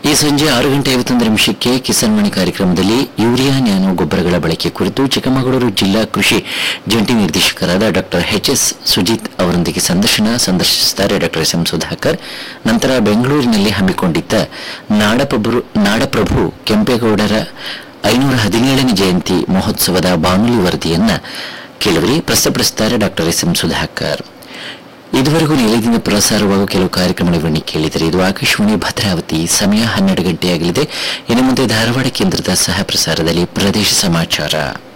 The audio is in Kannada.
ಈ ಸಂಜೆ ಆರು ಗಂಟೆ ಐವತ್ತೊಂದು ನಿಮಿಷಕ್ಕೆ ಕಿಸಾನ್ ಮಣಿ ಕಾರ್ಯಕ್ರಮದಲ್ಲಿ ಯೂರಿಯಾ ನ್ಯಾನೋ ಗೊಬ್ಬರಗಳ ಬಳಕೆ ಕುರಿತು ಚಿಕ್ಕಮಗಳೂರು ಜಿಲ್ಲಾ ಕೃಷಿ ಜಂಟಿ ನಿರ್ದೇಶಕರಾದ ಡಾಕ್ಟರ್ ಎಚ್ ಎಸ್ ಸುಜಿತ್ ಅವರೊಂದಿಗೆ ಸಂದರ್ಶನ ಸಂದರ್ಶಿಸುತ್ತಾರೆ ಡಾಕ್ಟರ್ ಎಸ್ ಎಂ ಸುಧಾಕರ್ ನಂತರ ಬೆಂಗಳೂರಿನಲ್ಲಿ ಹಮ್ಮಿಕೊಂಡಿದ್ದ ನಾಡಪ್ರಭು ನಾಡಪ್ರಭು ಕೆಂಪೇಗೌಡರ ಐನೂರ ಹದಿನೇಳನೇ ಜಯಂತಿ ಮಹೋತ್ಸವದ ಬಾನುಲಿ ವರದಿಯನ್ನ ಕೇಳುವರಿ ಪ್ರಸ್ತುತಪಡಿಸುತ್ತಾರೆ ಡಾಕ್ಟರ್ ಎಸ್ ಎಂ ಸುಧಾಕರ್ ಇದುವರೆಗೂ ನಿಲಯದಿಂದ ಪ್ರಸಾರವಾಗುವ ಕೆಲವು ಕಾರ್ಯಕ್ರಮಗಳನ್ನು ಕೇಳಿದರೆ ಇದು ಆಕಾಶವಾಣಿ ಭದ್ರಾವತಿ ಸಮಯ ಹನ್ನೆರಡು ಗಂಟೆಯಾಗಲಿದೆ ಇನ್ನು ಮುಂದೆ ಧಾರವಾಡ ಕೇಂದ್ರದ ಸಹ ಪ್ರಸಾರದಲ್ಲಿ ಪ್ರದೇಶ ಸಮಾಚಾರ